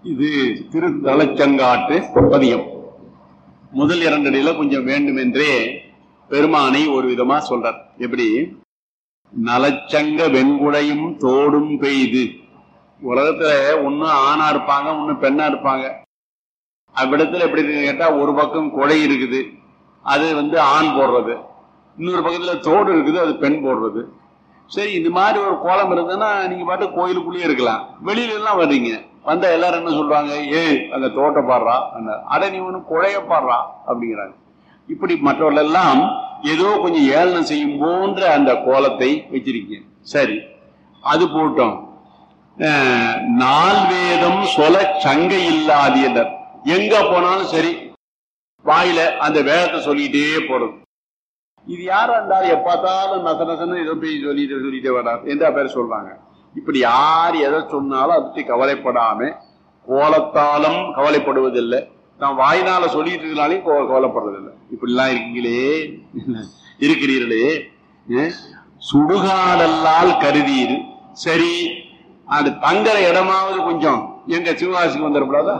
இது திருத்தலச்சங்காட்டு பதியம் முதல் இரண்டு அடியில கொஞ்சம் வேண்டுமென்றே பெருமானை ஒரு விதமா சொல்றார் எப்படி நலச்சங்க வெண்குடையும் தோடும் பெய்து உலகத்துல ஒண்ணு ஆணா இருப்பாங்க ஒண்ணு பெண்ணா இருப்பாங்க அவ்விடத்துல எப்படி இருக்குன்னு கேட்டா ஒரு பக்கம் கொடை இருக்குது அது வந்து ஆண் போடுறது இன்னொரு பக்கத்துல தோடு இருக்குது அது பெண் போடுறது சரி இந்த மாதிரி ஒரு கோலம் இருந்ததுன்னா நீங்க பாட்டு கோயிலுக்குள்ளேயே இருக்கலாம் வெளியில எல்லாம் வர்றீங்க வந்தா எல்லாரும் என்ன சொல்றாங்க ஏய் அந்த தோட்ட பாடுறா அட நீ ஒண்ணு குழைய பாடுறா அப்படிங்கிறாங்க இப்படி மற்றவர்கள் எல்லாம் ஏதோ கொஞ்சம் ஏளனம் செய்யும் போன்ற அந்த கோலத்தை வச்சிருக்கீங்க சரி அது போட்டோம் அஹ், நால் வேதம் சொல சங்கை இல்லாதியனர் எங்க போனாலும் சரி வாயில அந்த வேதத்தை சொல்லிட்டே போறது இது யாரா இருந்தாலும் எப்ப பார்த்தாலும் நச நசன்னு ஏதோ போய் சொல்லிட்டு சொல்லிட்டே வர்றார் என்ற பேர் சொல்றாங்க இப்படி யார் எதை சொன்னாலும் அதை பத்தி கவலைப்படாம கோலத்தாலும் கவலைப்படுவதில்லை நான் வாயினால சொல்லிட்டு இருக்கனாலையும் கோ- கவலைப்படுறதில்லை இப்படிலாம் இருக்கீங்களே இருக்கிறீர்களே அஹ், சுடுகாடல்லால் கருதீர் சரி அது தங்குற இடமாவது கொஞ்சம் எங்க சிவகாசிக்கு வந்துடக்கூடாதா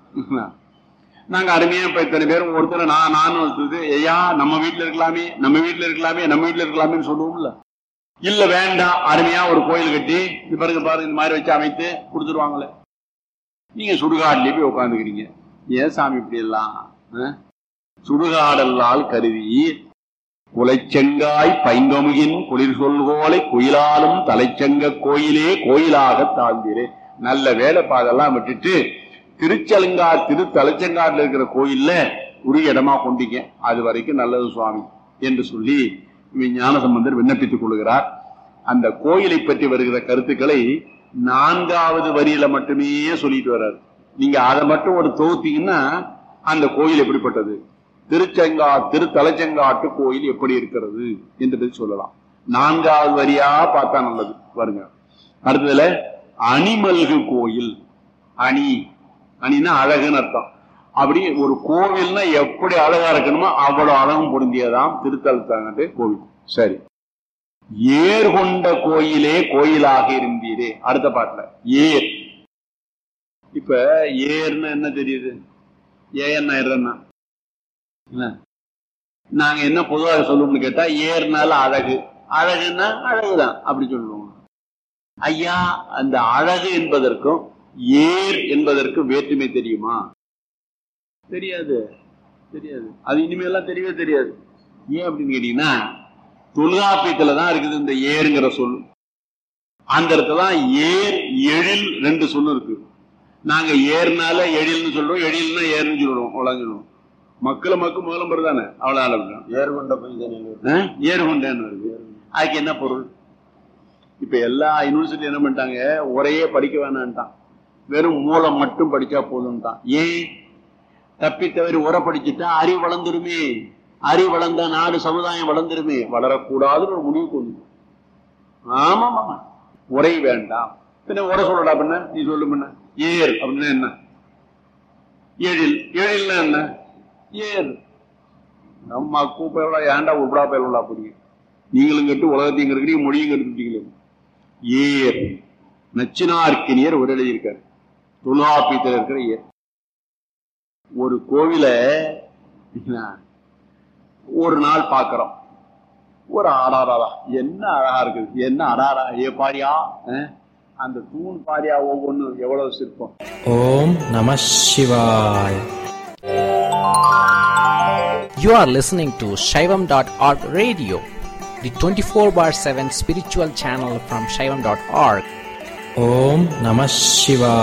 நாங்க அருமையா இப்ப இத்தனை பேரும் ஒருத்தர் நான் நானும் ஒருத்தது ஐயா நம்ம வீட்டுல இருக்கலாமே நம்ம வீட்டுல இருக்கலாமே நம்ம வீட்டுல இருக்கலாமேன்னு சொல்லுவோம்ல இல்ல வேண்டாம் அருமையா ஒரு கோயில் கட்டி இது பாருங்க பாருங்க இந்த மாதிரி வச்சு அமைத்து கொடுத்துருவாங்களே நீங்க சுடுகாட்டிலே போய் உட்காந்துக்கிறீங்க ஏன் சாமி இப்படி எல்லாம் ஆ? சுடுகாடல்லால் கருதி குலைச்செங்காய் பைங்கமுகின் குளிர் சொல்கோலை குயிலாலும் தலைச்சங்க கோயிலே கோயிலாக தாழ்ந்தீரே நல்ல வேலை பாதெல்லாம் விட்டுட்டு திருச்செலங்கா திரு தலைச்செங்காட்டில் இருக்கிற கோயில்ல உரிய இடமா கொண்டீங்க அது வரைக்கும் நல்லது சுவாமி என்று சொல்லி இவன் ஞானசம்பந்தர் விண்ணப்பித்துக் கொள்கிறார் அந்த கோயிலை பற்றி வருகிற கருத்துக்களை நான்காவது வரியில மட்டுமே சொல்லிட்டு வர்றாரு நீங்க அதை மட்டும் ஒரு தொகுத்தீங்கன்னா அந்த கோயில் எப்படிப்பட்டது திருச்செங்கா திருத்தலச்செங்காட்டு கோயில் எப்படி இருக்கிறது என்று சொல்லலாம் நான்காவது வரியா பார்த்தா நல்லது பாருங்க அடுத்ததுல அணிமல்கு கோயில் அணி அணின்னா அழகுன்னு அர்த்தம் அப்படி ஒரு கோவில்னா எப்படி அழகா இருக்கணுமோ அவ்வளவு அழகும் பொருந்தியதாம் திருத்தலத்தாங்கட்டு கோவில் சரி ஏர் கொண்ட கோயிலே கோயிலாக இருந்தீரே அடுத்த பாட்டுல ஏர் இப்ப ஏர்னா என்ன தெரியுது ஏன்னா என்ன என்ன? நாங்க என்ன பொதுவாக சொல்லுவோம்னு கேட்டா ஏர்னால அழகு அழகுன்னா அழகுதான் அப்படி சொல்லுவோம் ஐயா அந்த அழகு என்பதற்கும் ஏர் என்பதற்கும் வேற்றுமை தெரியுமா தெரியாது தெரியாது அது இனிமேலாம் தெரியவே தெரியாது ஏன் அப்படின்னு கேட்டீங்கன்னா தொல்காப்பியத்துல தான் இருக்குது இந்த ஏருங்கிற சொல் அந்த இடத்துல தான் ஏர் எழில் ரெண்டு சொல்லு இருக்கு நாங்க ஏர்னால எழில்னு சொல்றோம் எழில்னா ஏர்னு சொல்லுவோம் அவ்வளவு சொல்லுவோம் மக்களை மக்கள் முதலம்பர் தானே அவ்வளவு அளவு ஏர் கொண்ட போய் ஏர் கொண்டேன்னு வருது அதுக்கு என்ன பொருள் இப்ப எல்லா யூனிவர்சிட்டி என்ன பண்ணிட்டாங்க ஒரையே படிக்க வேணான்ட்டான் வெறும் மூலம் மட்டும் படிச்சா போதும்ட்டான் ஏன் தப்பி தவறி உரை படிச்சுட்டா அறிவு வளர்ந்துருமே அறிவு வளர்ந்தா நாடு சமுதாயம் வளர்ந்துருமே வளரக்கூடாதுன்னு ஒரு முடிவு கொண்டு ஆமா ஆமா உரை வேண்டாம் பின்ன உரை சொல்லடா பண்ண நீ சொல்லு பண்ண ஏர் அப்படின்னா என்ன எழில் எழில்னா என்ன ஏர் நம்ம கூப்பிட ஏன்டா உருப்படா பயிலா புரியும் நீங்களும் கட்டு உலகத்தையும் கெடுக்கிறீங்க மொழியும் கெடுத்துட்டீங்களே ஏர் நச்சினார்க்கினியர் ஒரு எழுதியிருக்காரு தொல்காப்பியத்தில் இருக்கிற ஏர் ஒரு கோவில ஒரு நாள் பார்க்கிறோம் ஒரு ஆடாராடா என்ன அழகா இருக்குது என்ன அடாரா ஏ பாரியா அஹ், அந்த தூண் பாரியா ஒவ்வொன்றும் எவ்வளவு சிற்பம் ஓம் நம சிவாய் You are listening to Shaivam.org radio, the 24 bar 7 spiritual channel from Shaivam.org. Om Namah Shivaya.